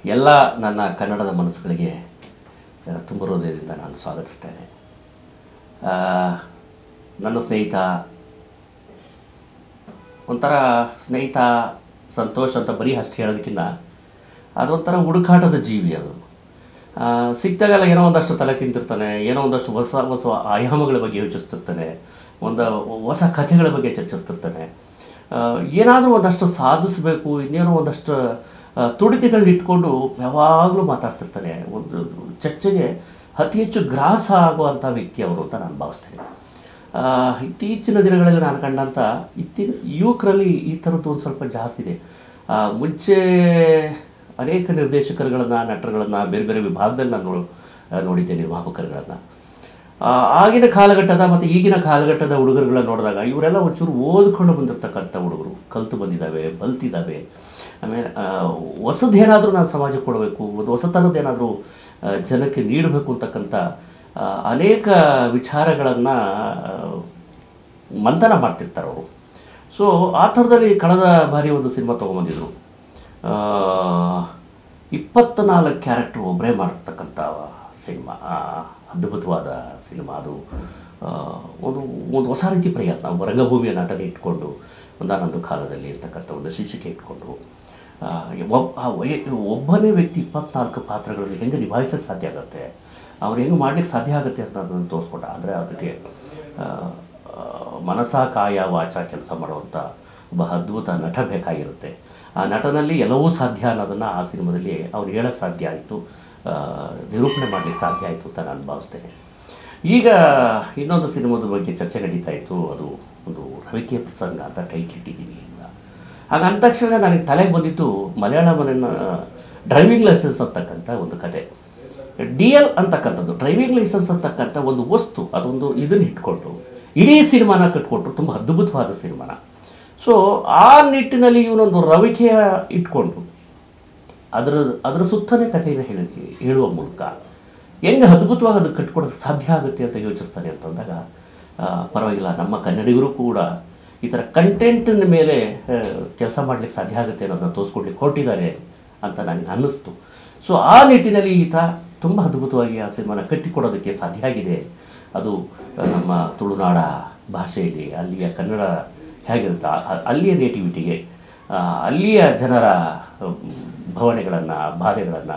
ಎಲ್ಲ ನನ್ನ ಕನ್ನಡದ ಮನಸ್ಸುಗಳಿಗೆ ಆ, ತುಂಬ ಹೃದಯದಿಂದ ನಾನು ಸ್ವಾಗತಿಸ್ತೇನೆ ಆ, ನನ್ನ ಸ್ನೇಹಿತ ಒಂಥರ ಸ್ನೇಹಿತ ಸಂತೋಷ್ ಅಂತ ಬರೀ ಅಷ್ಟು ಹೇಳೋದಕ್ಕಿಂತ ಅದೊಂಥರ ಹುಡುಕಾಟದ ಜೀವಿ ಅದು ಆ, ಸಿಕ್ತಾಗೆಲ್ಲ ಏನೋ ಒಂದಷ್ಟು ತಲೆ ತಿಂತಿರ್ತಾನೆ ಏನೋ ಒಂದಷ್ಟು ಹೊಸ ಹೊಸ ಆಯಾಮಗಳ ಬಗ್ಗೆ ಯೋಚಿಸ್ತಿರ್ತಾನೆ ಒಂದು ಹೊಸ ಕಥೆಗಳ ಬಗ್ಗೆ ಚರ್ಚಿಸ್ತಿರ್ತಾನೆ ಏನಾದರೂ ಒಂದಷ್ಟು ಸಾಧಿಸಬೇಕು ಇನ್ನೇನೋ ಒಂದಷ್ಟು ಆ, ತುಡಿತಗಳನ್ನ ಇಟ್ಕೊಂಡು ಯಾವಾಗಲೂ ಮಾತಾಡ್ತಿರ್ತಾನೆ ಒಂದು ಚರ್ಚೆಗೆ ಅತಿ ಹೆಚ್ಚು ಗ್ರಾಸ ಆಗುವಂಥ ವ್ಯಕ್ತಿ ಅವರು ಅಂತ ನಾನು ಭಾವಿಸ್ತೇನೆ ಆ, ಇತ್ತೀಚಿನ ದಿನಗಳಲ್ಲಿ ನಾನು ಕಂಡಂಥ ಇತ್ತೀನ ಯುವಕರಲ್ಲಿ ಈ ಥರದ್ದು ಒಂದು ಸ್ವಲ್ಪ ಜಾಸ್ತಿ ಇದೆ ಆ, ಮುಂಚೆ ಅನೇಕ ನಿರ್ದೇಶಕರುಗಳನ್ನು ನಟರುಗಳನ್ನು ಬೇರೆ ಬೇರೆ ವಿಭಾಗದಲ್ಲಿ ನಾನು ನೋ- ಆ, ನೋಡಿದ್ದೆ ನಿರ್ಮಾಪಕರುಗಳನ್ನು ಆ, ಆಗಿನ ಕಾಲಘಟ್ಟದ ಮತ್ತು ಈಗಿನ ಕಾಲಘಟ್ಟದ ಹುಡುಗರುಗಳನ್ನ ನೋಡಿದಾಗ ಇವರೆಲ್ಲ ಒಂಚೂರು ಓದ್ಕೊಂಡು ಬಂದಿರತಕ್ಕಂಥ ಹುಡುಗರು ಕಲ್ತು ಬಂದಿದ್ದಾವೆ ಬಲ್ತಿದ್ದಾವೆ ಆಮೇಲೆ ಆ, ಹೊಸದೇನಾದರೂ ನಾನು ಸಮಾಜಕ್ಕೆ ಕೊಡಬೇಕು ಒಂದು ಹೊಸತನದ್ದೇನಾದರೂ ಜನಕ್ಕೆ ನೀಡಬೇಕು ಅಂತಕ್ಕಂಥ ಆ, ಅನೇಕ ವಿಚಾರಗಳನ್ನು ಮಂಥನ ಮಾಡ್ತಿರ್ತಾರೆ ಅವರು ಸೊ ಆ ಥರದಲ್ಲಿ ಕಳೆದ ಬಾರಿ ಒಂದು ಸಿನಿಮಾ ತೊಗೊಂಬಂದಿದ್ರು ಇಪ್ಪತ್ನಾಲ್ಕು ಕ್ಯಾರೆಕ್ಟರ್ ಒಬ್ಬರೇ ಮಾಡಿರ್ತಕ್ಕಂಥ ಸಿನಿಮಾ ಆ, ಅದ್ಭುತವಾದ ಸಿನಿಮಾ ಅದು ಆ, ಒಂದು ಒಂದು ಹೊಸ ರೀತಿ ಪ್ರಯತ್ನ ಒಬ್ಬ ರಂಗಭೂಮಿಯ ನಟನೆ ಇಟ್ಕೊಂಡು ಒಂದಾನೊಂದು ಕಾಲದಲ್ಲಿ ಇರ್ತಕ್ಕಂಥ ಒಂದು ಶೀರ್ಷಿಕೆ ಇಟ್ಕೊಂಡು ಆ, ಒಬ್ಬ ಆ ವಯ- ಒಬ್ಬನೇ ವ್ಯಕ್ತಿ ಇಪ್ಪತ್ನಾಲ್ಕು ಪಾತ್ರಗಳನ್ನು ಹೆಂಗೆ ನಿಭಾಯಿಸೋಕ್ಕೆ ಸಾಧ್ಯ ಆಗುತ್ತೆ ಅವ್ರು ಹೆಂಗೆ ಮಾಡ್ಲಿಕ್ಕೆ ಸಾಧ್ಯ ಆಗುತ್ತೆ ಅಂತ ಅದನ್ನು ತೋರಿಸ್ಕೊಟ್ಟ ಅಂದರೆ ಅದಕ್ಕೆ ಆ, ಆ, ಮನಸ ಕಾಯ ವಾಚ ಕೆಲಸ ಮಾಡುವಂಥ ಒಬ್ಬ ಅದ್ಭುತ ನಟ ಬೇಕಾಗಿರುತ್ತೆ ಆ ನಟನಲ್ಲಿ ಎಲ್ಲವೂ ಸಾಧ್ಯ ಅನ್ನೋದನ್ನು ಆ ಸಿನಿಮಾದಲ್ಲಿ ಅವ್ರು ಹೇಳೋಕ್ಕೆ ಸಾಧ್ಯ ಆಯಿತು ನಿರೂಪಣೆ ಮಾಡಲಿಕ್ಕೆ ಸಾಧ್ಯ ಆಯಿತು ಅಂತ ನಾನು ಭಾವಿಸ್ತೇನೆ ಈಗ ಇನ್ನೊಂದು ಸಿನಿಮಾದ ಬಗ್ಗೆ ಚರ್ಚೆ ನಡೀತಾ ಇತ್ತು ಅದು ಒಂದು ರವಿಕೆ ಪ್ರಸಂಗ ಅಂತ ಟೈಟ್ ಇಟ್ಟಿದ್ದೀನಿ ಈಗ ಆಗ ಅಂದ ತಕ್ಷಣ ನನಗೆ ತಲೆಗೆ ಬಂದಿತ್ತು ಮಲಯಾಳಮನ ಡ್ರೈವಿಂಗ್ ಲೈಸೆನ್ಸ್ ಅಂತಕ್ಕಂಥ ಒಂದು ಕತೆ ಡಿ ಎಲ್ ಅಂತಕ್ಕಂಥದ್ದು ಡ್ರೈವಿಂಗ್ ಲೈಸೆನ್ಸ್ ಅಂತಕ್ಕಂಥ ಒಂದು ವಸ್ತು ಅದೊಂದು ಇದನ್ನು ಇಟ್ಕೊಂಡು ಇಡೀ ಸಿನಿಮಾನ ಕಟ್ಕೊಟ್ರು ತುಂಬ ಅದ್ಭುತವಾದ ಸಿನಿಮಾನ ಸೊ ಆ ನಿಟ್ಟಿನಲ್ಲಿ ಇವನೊಂದು ರವಿಕೆಯ ಇಟ್ಕೊಂಡು ಅದರ ಅದರ ಸುತ್ತನೇ ಕಥೆಯನ್ನು ಹೇಳಿ ಹೇಳುವ ಮೂಲಕ ಹೆಂಗೆ ಅದ್ಭುತವಾಗಿ ಅದು ಕಟ್ಕೊಡೋಕ್ಕೆ ಸಾಧ್ಯ ಆಗುತ್ತೆ ಅಂತ ಯೋಚಿಸ್ತಾನೆ ಅಂತಂದಾಗ ಆ, ಪರವಾಗಿಲ್ಲ ನಮ್ಮ ಕನ್ನಡಿಗರು ಕೂಡ ಈ ಥರ ಕಂಟೆಂಟಿನ ಮೇಲೆ ಕೆಲಸ ಮಾಡಲಿಕ್ಕೆ ಸಾಧ್ಯ ಆಗುತ್ತೆ ಅನ್ನೋದನ್ನ ತೋರಿಸ್ಕೊಡ್ಲಿಕ್ಕೆ ಹೊರಟಿದ್ದಾರೆ ಅಂತ ನನಗೆ ಅನ್ನಿಸ್ತು ಸೊ ಆ ನಿಟ್ಟಿನಲ್ಲಿ ಈತ ತುಂಬ ಅದ್ಭುತವಾಗಿ ಆ ಸಿನಿಮಾನ ಕಟ್ಟಿಕೊಡೋದಕ್ಕೆ ಸಾಧ್ಯ ಆಗಿದೆ ಅದು ಆ, ನಮ್ಮ ತುಳುನಾಡ ಭಾಷೆಯಲ್ಲಿ ಅಲ್ಲಿಯ ಕನ್ನಡ ಹೇಗಿರುತ್ತೆ ಆ- ಆ- ಅಲ್ಲಿಯ ನೇಟಿವಿಟಿಗೆ ಆ, ಅಲ್ಲಿಯ ಜನರ ಭಾವನೆಗಳನ್ನು ಬಾಧೆಗಳನ್ನು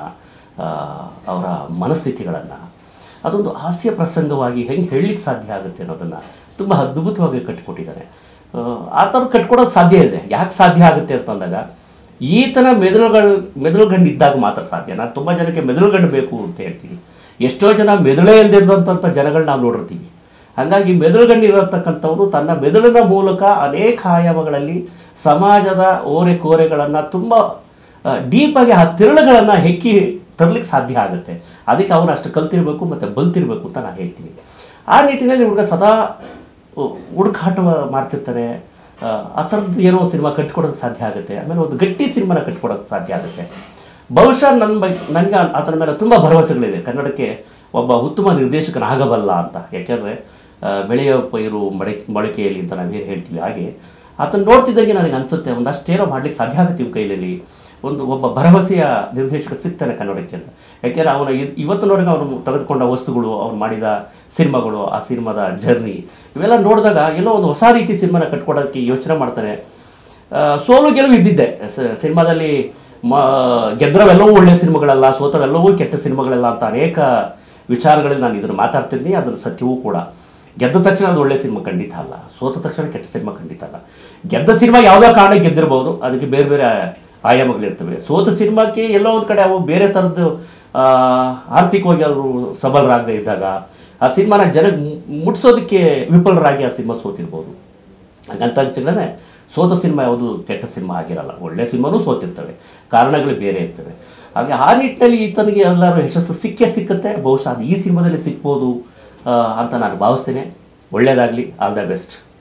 ಅವರ ಮನಸ್ಥಿತಿಗಳನ್ನು ಅದೊಂದು ಹಾಸ್ಯ ಪ್ರಸಂಗವಾಗಿ ಹೆಂಗೆ ಹೇಳಲಿಕ್ಕೆ ಸಾಧ್ಯ ಆಗುತ್ತೆ ಅನ್ನೋದನ್ನು ತುಂಬ ಅದ್ಭುತವಾಗಿ ಕಟ್ಟಿಕೊಟ್ಟಿದ್ದಾನೆ ಆ, ಆ ಥರದ್ದು ಕಟ್ಕೊಡೋದು ಸಾಧ್ಯ ಇದೆ ಯಾಕೆ ಸಾಧ್ಯ ಆಗುತ್ತೆ ಅಂತಂದಾಗ ಈತನ ಮೆದುಳುಗಳು ಮೆದುಳುಗಣ್ಣು ಇದ್ದಾಗ ಮಾತ್ರ ಸಾಧ್ಯ ನಾನು ತುಂಬ ಜನಕ್ಕೆ ಮೆದುಳುಗಣ್ಣು ಬೇಕು ಅಂತ ಹೇಳ್ತೀನಿ ಎಷ್ಟೋ ಜನ ಮೆದುಳೇ ಇಲ್ದಿದ್ದಂಥ ಜನಗಳು ನಾವು ನೋಡಿರ್ತೀವಿ ಹಾಗಾಗಿ ಮೆದುಳುಗಣ್ಣು ಇರತಕ್ಕಂಥವನು ತನ್ನ ಮೆದುಳಿನ ಮೂಲಕ ಅನೇಕ ಆಯಾಮಗಳಲ್ಲಿ ಸಮಾಜದ ಓರೆ ಕೋರೆಗಳನ್ನು ತುಂಬ ಡೀಪಾಗಿ ಆ ತಿರುಳುಗಳನ್ನು ಹೆಕ್ಕಿ ತರಲಿಕ್ಕೆ ಸಾಧ್ಯ ಆಗುತ್ತೆ ಅದಕ್ಕೆ ಅವನು ಅಷ್ಟು ಕಲ್ತಿರ್ಬೇಕು ಮತ್ತು ಬಲ್ತಿರ್ಬೇಕು ಅಂತ ನಾನು ಹೇಳ್ತೀನಿ ಆ ನಿಟ್ಟಿನಲ್ಲಿ ಹುಡುಗ ಸದಾ ಉ- ಹುಡುಕಾಟ ಮಾಡ್ತಿರ್ತಾನೆ ಆ, ಆ ಥರದ್ದು ಏನೋ ಸಿನಿಮಾ ಕಟ್ಕೊಡೋಕ್ಕೆ ಸಾಧ್ಯ ಆಗುತ್ತೆ ಆಮೇಲೆ ಒಂದು ಗಟ್ಟಿ ಸಿನಿಮಾನ ಕಟ್ಕೊಡೋಕ್ಕೆ ಸಾಧ್ಯ ಆಗುತ್ತೆ ಬಹುಶಃ ನನ್ನ ಬಗ್ಗೆ ನನಗೆ ಆತನ ಮೇಲೆ ತುಂಬ ಭರವಸೆಗಳಿದೆ ಕನ್ನಡಕ್ಕೆ ಒಬ್ಬ ಉತ್ತಮ ನಿರ್ದೇಶಕನಾಗಬಲ್ಲ ಅಂತ ಯಾಕೆಂದರೆ ಬೆಳೆಯೋ ಪೈರು ಮಳೆ ಮೊಳಕೆಯಲ್ಲಿ ಅಂತ ನಾವೇನು ಹೇಳ್ತೀವಿ ಹಾಗೆ ಆತನ ನೋಡ್ತಿದ್ದಂಗೆ ನನಗೆ ಅನಿಸುತ್ತೆ ಒಂದಷ್ಟೇನೋ ಮಾಡ್ಲಿಕ್ಕೆ ಸಾಧ್ಯ ಆಗುತ್ತೆ ಇವ್ನ ಕೈಯಲ್ಲಿ ಒಂದು ಒಬ್ಬ ಭರವಸೆಯ ನಿರ್ದೇಶಕ ಸಿಗ್ತಾನೆ ಕನ್ನಡಕ್ಕೆ ಅಂತ ಯಾಕೆಂದರೆ ಅವನ ಇ- ಇವತ್ತಿನವರೆಗೆ ಅವನು ತೆಗೆದುಕೊಂಡ ವಸ್ತುಗಳು ಅವ್ನು ಮಾಡಿದ ಸಿನಿಮಾಗಳು ಆ ಸಿನಿಮಾದ ಜರ್ನಿ ಇವೆಲ್ಲ ನೋಡಿದಾಗ ಎಲ್ಲೋ ಒಂದು ಹೊಸ ರೀತಿ ಸಿನಿಮಾನ ಕಟ್ಕೊಡೋಕ್ಕೆ ಯೋಚನೆ ಮಾಡ್ತಾನೆ ಆ, ಸೋಲು ಗೆಲುವು ಇದ್ದಿದ್ದೆ ಸ- ಸಿನಿಮಾದಲ್ಲಿ ಮ ಗೆದ್ದರವೆಲ್ಲವೂ ಒಳ್ಳೆಯ ಸಿನಿಮಾಗಳಲ್ಲ ಸೋತವೆಲ್ಲವೂ ಕೆಟ್ಟ ಸಿನಿಮಾಗಳಲ್ಲ ಅಂತ ಅನೇಕ ವಿಚಾರಗಳಲ್ಲಿ ನಾನು ಇದನ್ನು ಮಾತಾಡ್ತಿದ್ದೀನಿ ಅದರ ಸತ್ಯವೂ ಕೂಡ ಗೆದ್ದ ತಕ್ಷಣ ಅದು ಒಳ್ಳೆ ಸಿನಿಮಾ ಖಂಡಿತ ಅಲ್ಲ ಸೋತ ತಕ್ಷಣ ಕೆಟ್ಟ ಸಿನಿಮಾ ಖಂಡಿತ ಅಲ್ಲ ಗೆದ್ದ ಸಿನಿಮಾ ಯಾವುದೋ ಕಾರಣಕ್ಕೆ ಗೆದ್ದಿರ್ಬೋದು ಅದಕ್ಕೆ ಬೇರೆ ಬೇರೆ ಆಯಾಮಗಳಿರ್ತವೆ ಸೋತ ಸಿನಿಮಾಕ್ಕೆ ಎಲ್ಲೋ ಒಂದು ಕಡೆ ಅವು ಬೇರೆ ಥರದ್ದು ಆ, ಆರ್ಥಿಕವಾಗಿ ಅವರು ಸಬಲರಾಗದೇ ಇದ್ದಾಗ ಆ ಸಿನಿಮಾನ ಜನಕ್ಕೆ ಮುಟ್ಸೋದಕ್ಕೆ ವಿಫಲರಾಗಿ ಆ ಸಿನಿಮಾ ಸೋತಿರ್ಬೋದು ಹಾಗಂತ ತಕ್ಷಣನೇ ಸೋತ ಸಿನಿಮಾ ಯಾವುದು ಕೆಟ್ಟ ಸಿನಿಮಾ ಆಗಿರಲ್ಲ ಒಳ್ಳೆ ಸಿನಿಮಾನೂ ಸೋತಿರ್ತವೆ ಕಾರಣಗಳು ಬೇರೆ ಇರ್ತವೆ ಹಾಗೆ ಆ ನಿಟ್ಟಿನಲ್ಲಿ ಈತನಿಗೆ ಎಲ್ಲರೂ ಯಶಸ್ಸು ಸಿಕ್ಕೇ ಸಿಕ್ಕತ್ತೆ ಬಹುಶಃ ಅದು ಈ ಸಿನಿಮಾದಲ್ಲಿ ಸಿಗ್ಬೋದು ಆ, ಅಂತ ನಾನು ಭಾವಿಸ್ತೇನೆ ಒಳ್ಳೆಯದಾಗಲಿ ಆಲ್ ದ ಬೆಸ್ಟ್